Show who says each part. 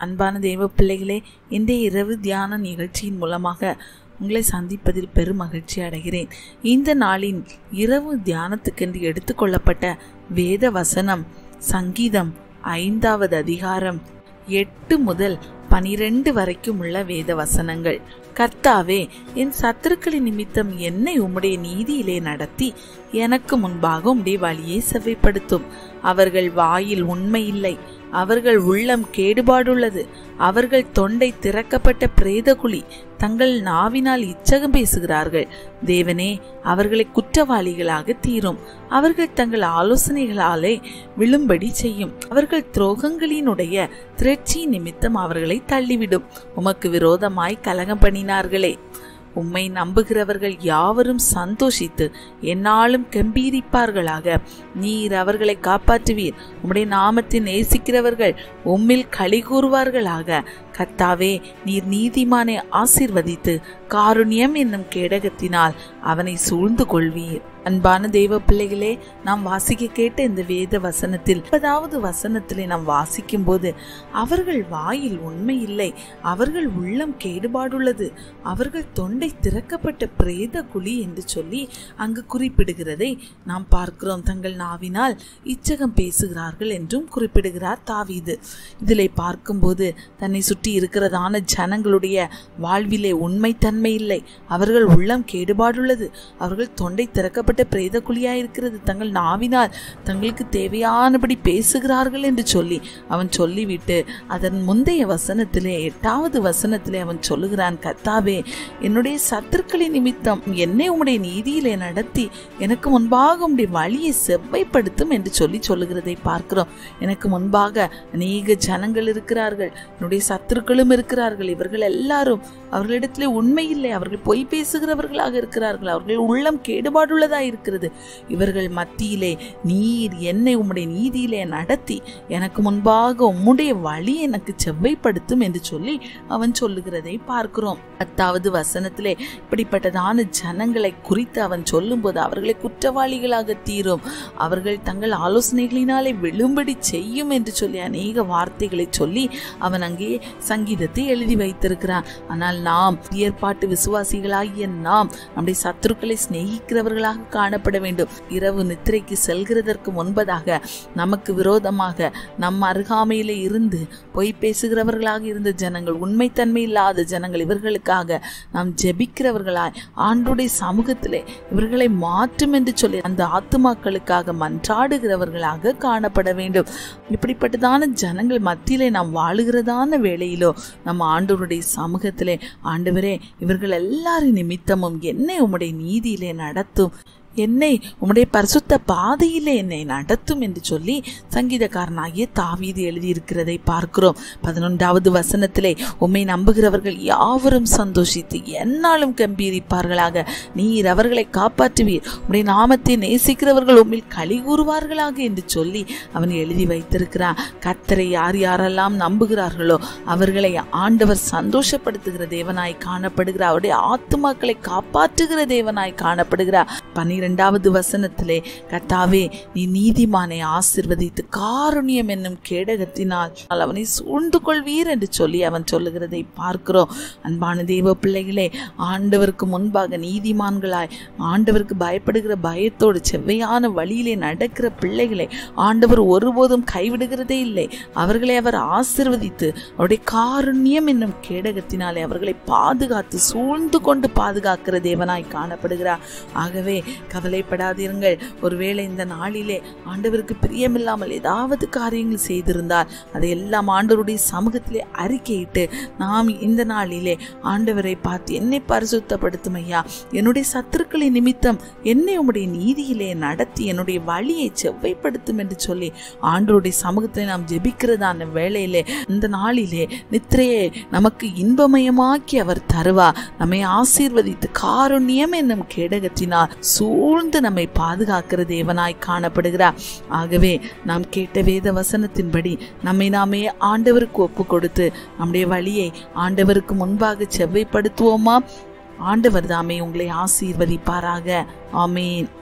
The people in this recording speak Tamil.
Speaker 1: அன்பான தெய்வ பிள்ளைகளே இன்றைய இரவு தியான நிகழ்ச்சியின் மூலமாக உங்களை சந்திப்பதில் பெரும் மகிழ்ச்சி அடைகிறேன் இந்த நாளின் இரவு தியானத்துக்கென்று எடுத்துக்கொள்ளப்பட்ட வேத வசனம் சங்கீதம் ஐந்தாவது அதிகாரம் எட்டு முதல் பனிரெண்டு வரைக்கும் உள்ள வேத வசனங்கள் கர்த்தாவே என் சத்துருக்களின் நிமித்தம் என்னை உம்முடைய நீதியிலே நடத்தி எனக்கு முன்பாக உம்முடைய வழியை செவ்வைப்படுத்தும் அவர்கள் வாயில் உண்மை இல்லை அவர்கள் உள்ளம் கேடுபாடுள்ளது அவர்கள் தொண்டை திறக்கப்பட்ட பிரேதகுழி தங்கள் நாவினால் இச்சகம் பேசுகிறார்கள் தேவனே அவர்களை குற்றவாளிகளாக தீரும் அவர்கள் தங்கள் ஆலோசனைகளாலே விழும்படி செய்யும் அவர்கள் துரோகங்களினுடைய திரட்சி நிமித்தம் அவர்களை தள்ளிவிடும் உமக்கு விரோதமாய் கலகம் பண்ணினார்களே உம்மை நம்புகிறவர்கள் யாவரும் சந்தோஷித்து என்னாலும் கம்பீரிப்பார்களாக நீர் அவர்களை காப்பாற்றுவீர் உம்முடைய நாமத்தை நேசிக்கிறவர்கள் உம்மில் களி கூறுவார்களாக கத்தாவே நீர் நீதிமானை ஆசிர்வதித்து காருண்யம் என்னும் கேடகத்தினால் அவனை சூழ்ந்து கொள்வீர் அன்பான தெய்வ பிள்ளைகளே நாம் வாசிக்க கேட்ட இந்த வேத வசனத்தில் முப்பதாவது வசனத்திலே நாம் வாசிக்கும் போது அவர்கள் வாயில் உண்மை இல்லை அவர்கள் உள்ளம் கேடுபாடுள்ளது அவர்கள் தொண்டை திறக்கப்பட்ட பிரேத குழி என்று சொல்லி அங்கு குறிப்பிடுகிறதை நாம் பார்க்கிறோம் தங்கள் நாவினால் இச்சகம் பேசுகிறார்கள் என்றும் குறிப்பிடுகிறார் தாவீது இதிலே பார்க்கும்போது தன்னை சுற்றி இருக்கிறதான ஜனங்களுடைய வாழ்விலே உண்மைத்தன்மை இல்லை அவர்கள் உள்ளம் கேடுபாடுள்ளது அவர்கள் தொண்டை திறக்கப்பட்ட பிரேத குழியா இருக்கிறது தங்கள் நாவினால் தங்களுக்கு தேவையானபடி பேசுகிறார்கள் என்று சொல்லி அவன் சொல்லிவிட்டு அதன் முந்தைய வசனத்திலே எட்டாவது வசனத்திலே அவன் சொல்லுகிறான் கத்தாவே என்னுடைய சத்துருக்களின் நிமித்தம் என்னை உம்முடைய நீதியிலே நடத்தி எனக்கு முன்பாக உம்முடைய வழியை செவ்வைப்படுத்தும் என்று சொல்லி சொல்லுகிறதை பார்க்கிறோம் எனக்கு முன்பாக அநேக ஜனங்கள் இருக்கிறார்கள் என்னுடைய சத்துருக்களும் இருக்கிறார்கள் இவர்கள் எல்லாரும் அவர்களிடத்திலே உண்மை இல்லை அவர்கள் பொய் பேசுகிறவர்களாக இருக்கிறார்கள் அவர்கள் உள்ளம் கேடுபாடுள்ளதா இருக்கிறது இவர்கள் மத்தியிலே நீர் என்னை உம்முடைய நீதியிலே நடத்தி எனக்கு முன்பாக உம்முடைய வழி எனக்கு செவ்வைப்படுத்தும் என்று சொல்லி அவன் சொல்லுகிறதை பார்க்கிறோம் பத்தாவது வசனத்திலே இப்படிப்பட்டதான ஜனங்களை குறித்து அவன் சொல்லும்போது அவர்களை குற்றவாளிகளாக தீரும் அவர்கள் தங்கள் ஆலோசனைகளினாலே விழும்படி செய்யும் என்று சொல்லி அநேக வார்த்தைகளை சொல்லி அவன் அங்கே சங்கீதத்தை எழுதி வைத்திருக்கிறான் ஆனால் நாம் ஏற்பாட்டு விசுவாசிகளாகிய நாம் நம்முடைய சத்துருக்களை சிநேகிக்கிறவர்களாக காணப்பட வேண்டும் இரவு நித்திரைக்கு செல்கிறதற்கு முன்பதாக நமக்கு விரோதமாக நம் அருகாமையிலே இருந்து பொய் பேசுகிறவர்களாக இருந்த ஜனங்கள் உண்மைத்தன்மை இல்லாத ஜனங்கள் இவர்களுக்காக நாம் ஜெபிக்கிறவர்களாய் ஆண்டுடைய சமூகத்திலே இவர்களை மாற்றும் என்று சொல்லி அந்த ஆத்துமாக்களுக்காக மன்றாடுகிறவர்களாக காணப்பட வேண்டும் இப்படிப்பட்டதான ஜனங்கள் மத்தியிலே நாம் வாழுகிறதான வேளையிலோ நம்ம ஆண்டவருடைய சமூகத்திலே ஆண்டவரே இவர்கள் எல்லாரின் நிமித்தமும் என்னை உம்முடைய நீதியிலே நடத்தும் என்னை உம்முடைய பரிசுத்த பாதையிலே என்னை நடத்தும் என்று சொல்லி சங்கீதக்காரனாகிய தாவீது எழுதியிருக்கிறதை பார்க்கிறோம் பதினொன்றாவது வசனத்திலே உம்மை நம்புகிறவர்கள் யாவரும் சந்தோஷித்து என்னாலும் கம்பீரிப்பார்களாக நீர் அவர்களை காப்பாற்றுவீர் உம்முடைய நாமத்தை நேசிக்கிறவர்கள் உம்மில் களி கூறுவார்களாக என்று சொல்லி அவன் எழுதி வைத்திருக்கிறான் கத்தரை யார் யாரெல்லாம் நம்புகிறார்களோ அவர்களை ஆண்டவர் சந்தோஷப்படுத்துகிற தேவனாய் காணப்படுகிறார் அவருடைய ஆத்துமாக்களை காப்பாற்றுகிற தேவனாய் காணப்படுகிறார் பன்னீர் பன்னிரெண்டாவது வசனத்திலே கத்தாவே நீ நீதிமானை ஆசிர்வதித்து காருண்யம் என்னும் கேடகத்தினால் அவனை சூழ்ந்து கொள்வீர் என்று சொல்லி அவன் சொல்லுகிறதை பார்க்கிறோம் அன்பான தெய்வ பிள்ளைகளே ஆண்டவருக்கு முன்பாக நீதிமான்களாய் ஆண்டவருக்கு பயப்படுகிற பயத்தோடு செவ்வையான வழியிலே நடக்கிற பிள்ளைகளை ஆண்டவர் ஒருபோதும் கைவிடுகிறதே இல்லை அவர்களை அவர் ஆசிர்வதித்து அவருடைய காருண்யம் என்னும் கேடகத்தினாலே அவர்களை பாதுகாத்து சூழ்ந்து கொண்டு பாதுகாக்கிற தேவனாய் காணப்படுகிறார் ஆகவே கவலைப்படாதீர்கள் ஒருவேளை இந்த நாளிலே ஆண்டவருக்கு பிரியமில்லாமல் ஏதாவது காரியங்கள் செய்திருந்தால் அதையெல்லாம் ஆண்டவருடைய சமூகத்திலே அறிக்கையிட்டு நாம் இந்த நாளிலே ஆண்டவரை பார்த்து என்னை பரிசுத்தப்படுத்தும் ஐயா என்னுடைய சத்துருக்களின் நிமித்தம் என்னை உம்முடைய நீதியிலே நடத்தி என்னுடைய வழியை செவ்வைப்படுத்தும் என்று சொல்லி ஆண்டவருடைய சமூகத்தை நாம் ஜெபிக்கிறதான வேளையிலே இந்த நாளிலே நித்திரையை நமக்கு இன்பமயமாக்கி அவர் தருவா நம்மை ஆசீர்வதித்து காருண்யம் என்னும் கேடகத்தினால் சூழ்ந்து நம்மை பாதுகாக்கிற தேவனாய் காணப்படுகிறார் ஆகவே நாம் கேட்ட வேத வசனத்தின்படி நம்மை நாமே ஆண்டவருக்கு ஒப்பு கொடுத்து நம்முடைய வழியை ஆண்டவருக்கு முன்பாக செவ்வைப்படுத்துவோமா ஆண்டவர் தாமே உங்களை ஆசீர்வதிப்பாராக ஆமேன்